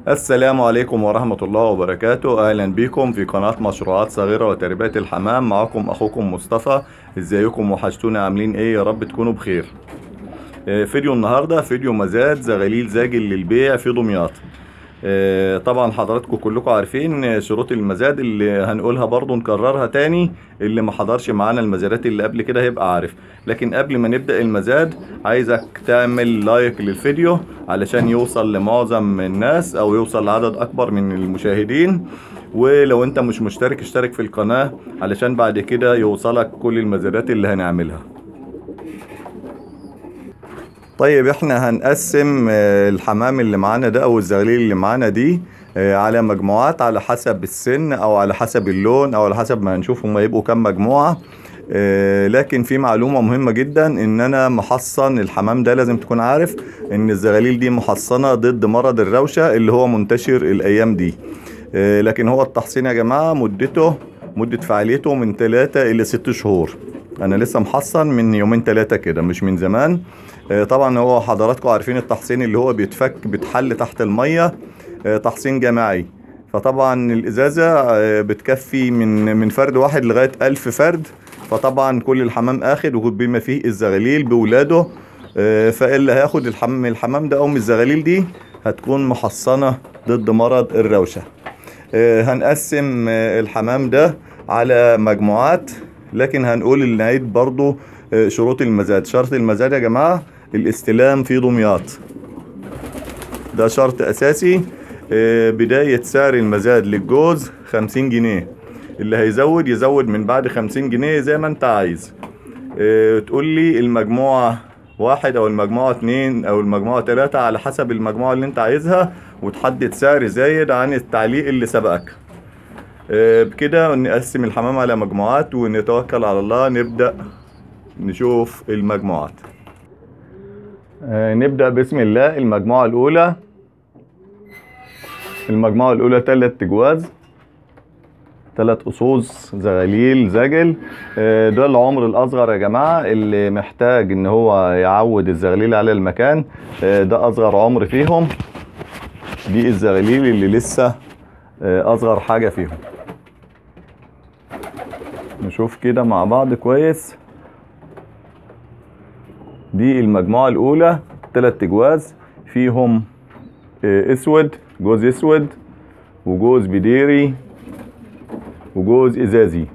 السلام عليكم ورحمة الله وبركاته أهلا بكم في قناة مشروعات صغيرة وتربية الحمام معكم أخوكم مصطفى ازيكم وحشتونا عاملين ايه يا رب تكونوا بخير آه، فيديو النهاردة فيديو مزاد زغاليل زاجل للبيع في دمياط آه، طبعا حضراتكم كلكم عارفين شروط المزاد اللي هنقولها برضو نكررها تاني اللي ما حضرش معانا المزادات اللي قبل كده هيبقى عارف لكن قبل ما نبدأ المزاد عايزك تعمل لايك للفيديو علشان يوصل لمعظم الناس او يوصل لعدد اكبر من المشاهدين ولو انت مش مشترك اشترك في القناة علشان بعد كده يوصلك كل المزادات اللي هنعملها طيب احنا هنقسم آه، الحمام اللي معانا ده او الزغاليل اللي معانا دي آه، على مجموعات على حسب السن او على حسب اللون او على حسب ما هنشوف هما يبقوا كام مجموعة آه، لكن في معلومة مهمة جدا ان انا محصن الحمام ده لازم تكون عارف ان الزغاليل دي محصنة ضد مرض الروشة اللي هو منتشر الايام دي آه، لكن هو التحصين يا جماعة مدته مدة فعاليته من 3 إلى 6 شهور أنا لسه محصن من يومين ثلاثة كده مش من زمان آه، طبعا هو حضراتكم عارفين التحصين اللي هو بيتفك بتحل تحت المية آه، تحصين جماعي فطبعا الإزازة آه، بتكفي من من فرد واحد لغاية ألف فرد فطبعا كل الحمام اخد وبما فيه الزغاليل بولاده آه، فاللي هياخد الحمام الحمام ده او من الزغاليل دي هتكون محصنة ضد مرض الروشة آه، هنقسم آه، الحمام ده على مجموعات لكن هنقول نعيد برضو آه، شروط المزاد شرط المزاد يا جماعة الاستلام في دمياط ده شرط اساسي آه، بداية سعر المزاد للجوز خمسين جنيه اللي هيزود يزود من بعد خمسين جنيه زي ما انت عايز آه، تقول لي المجموعة واحد او المجموعة اتنين او المجموعة تلاتة على حسب المجموعة اللي انت عايزها وتحدد سعر زايد عن التعليق اللي سبقك آه، بكده نقسم الحمام على مجموعات ونتوكل على الله نبدأ نشوف المجموعات آه، نبدأ بسم الله المجموعة الأولى المجموعة الأولى تلات تجواز تلات أصوص زغاليل زجل آه، ده العمر الأصغر يا جماعة اللي محتاج إن هو يعود الزغاليل على المكان آه، ده أصغر عمر فيهم دي الزغاليل اللي لسه آه، أصغر حاجة فيهم نشوف كده مع بعض كويس دي المجموعة الأولى تلات تجواز فيهم آه، اسود جوز اسود وجوز بديري وجوز ازازي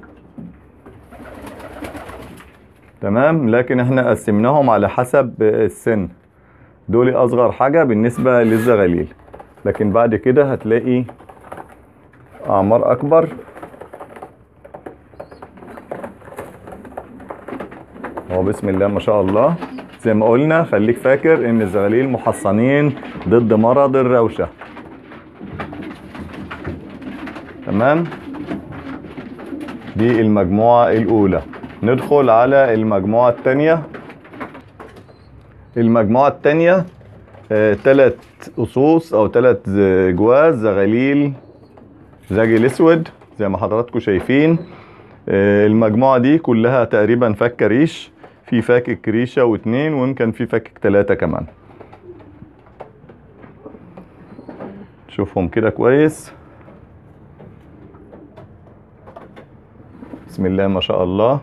تمام لكن احنا قسمناهم على حسب السن دول اصغر حاجة بالنسبة للزغاليل لكن بعد كده هتلاقي اعمار اكبر هو بسم الله ما شاء الله زي ما قلنا خليك فاكر ان الزغاليل محصنين ضد مرض الروشة تمام دي المجموعة الأولى ندخل على المجموعة التانية المجموعة التانية آه، تلات أصوص أو تلات ز- جواز زغاليل زاجل أسود زي ما حضراتكم شايفين آه، المجموعة دي كلها تقريبا فك ريش في فاكك ريشة واتنين ويمكن في فاكك تلاتة كمان شوفهم كده كويس بسم الله ما شاء الله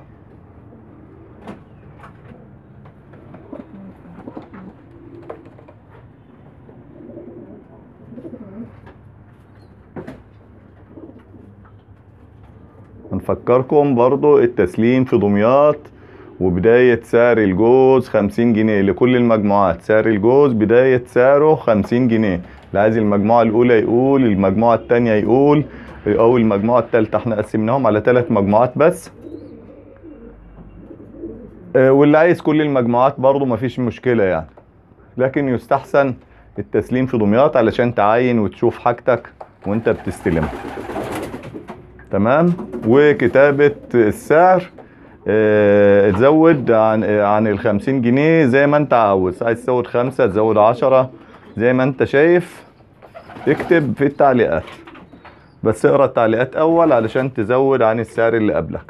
هنفكركم برضو التسليم في دمياط وبداية سعر الجوز خمسين جنيه لكل المجموعات سعر الجوز بداية سعره خمسين جنيه اللي عايز المجموعة الأولى يقول المجموعة التانية يقول أو المجموعة التالتة احنا قسمناهم على ثلاث مجموعات بس آه، واللي عايز كل المجموعات برضو مفيش مشكلة يعني لكن يستحسن التسليم في دمياط علشان تعاين وتشوف حاجتك وانت بتستلمها تمام وكتابة السعر آه، تزود عن آه، عن ال 50 جنيه زي ما انت عاوز عايز تزود خمسة تزود عشرة زي ما انت شايف اكتب في التعليقات بس اقرا التعليقات اول علشان تزود عن السعر اللي قبلك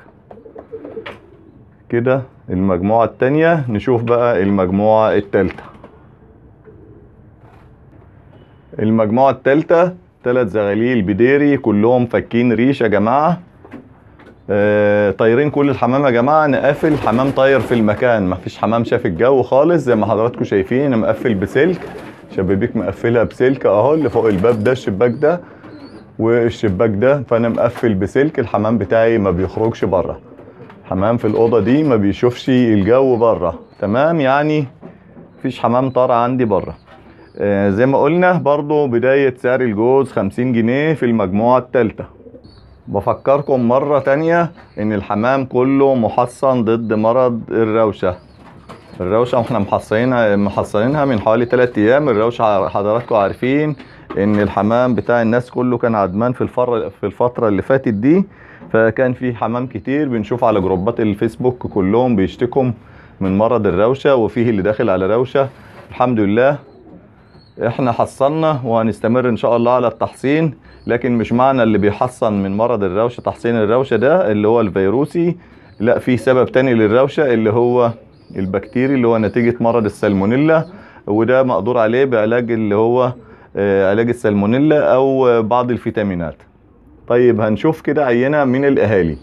كده المجموعة التانية نشوف بقى المجموعة التالتة المجموعة التالتة تلات زغاليل بديري كلهم فكين ريش يا جماعة آه، طايرين كل الحمام يا جماعة نقفل حمام طاير في المكان مفيش حمام شاف الجو خالص زي ما حضراتكم شايفين مقفل بسلك شبابيك مقفلها بسلك اهو اللي فوق الباب ده الشباك ده والشباك ده فانا مقفل بسلك الحمام بتاعي ما بيخرجش بره حمام في الاوضه دي ما بيشوفش الجو بره تمام يعني مفيش حمام طار عندي بره آه زي ما قلنا برضو بداية سعر الجوز 50 جنيه في المجموعة التالتة بفكركم مرة تانية ان الحمام كله محصن ضد مرض الروشة الروشة احنا محصنينها محصنينها من حوالي 3 ايام الروشة حضراتكم عارفين ان الحمام بتاع الناس كله كان عدمان في الفر في الفترة اللي فاتت دي فكان في حمام كتير بنشوف على جروبات الفيسبوك كلهم بيشتكوا من مرض الروشة وفيه اللي داخل على روشة الحمد لله احنا حصلنا وهنستمر ان شاء الله على التحصين لكن مش معنى اللي بيحصن من مرض الروشة تحصين الروشة ده اللي هو الفيروسي لا في سبب تاني للروشة اللي هو البكتيري اللي هو نتيجة مرض السالمونيلا وده مقدور عليه بعلاج اللي هو آه، علاج السالمونيلا او بعض الفيتامينات طيب هنشوف كده عينة من الاهالي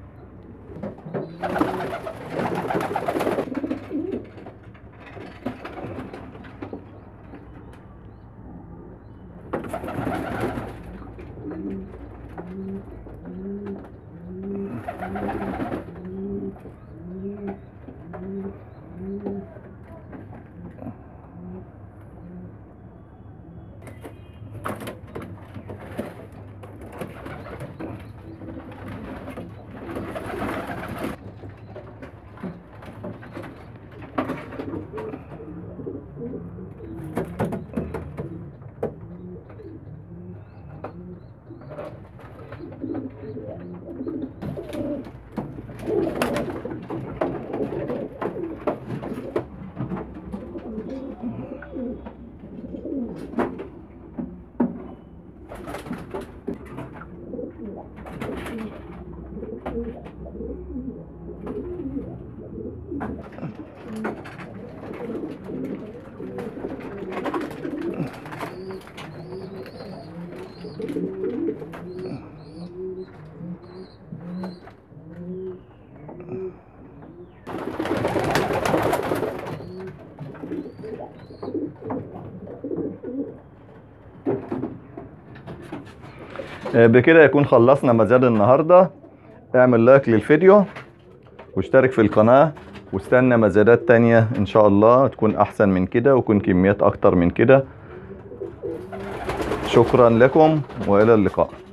آه، بكده يكون خلصنا مزاد النهارده اعمل لايك للفيديو واشترك في القناة واستنى مزادات تانية ان شاء الله تكون احسن من كده ويكون كميات اكتر من كده شكرا لكم والى اللقاء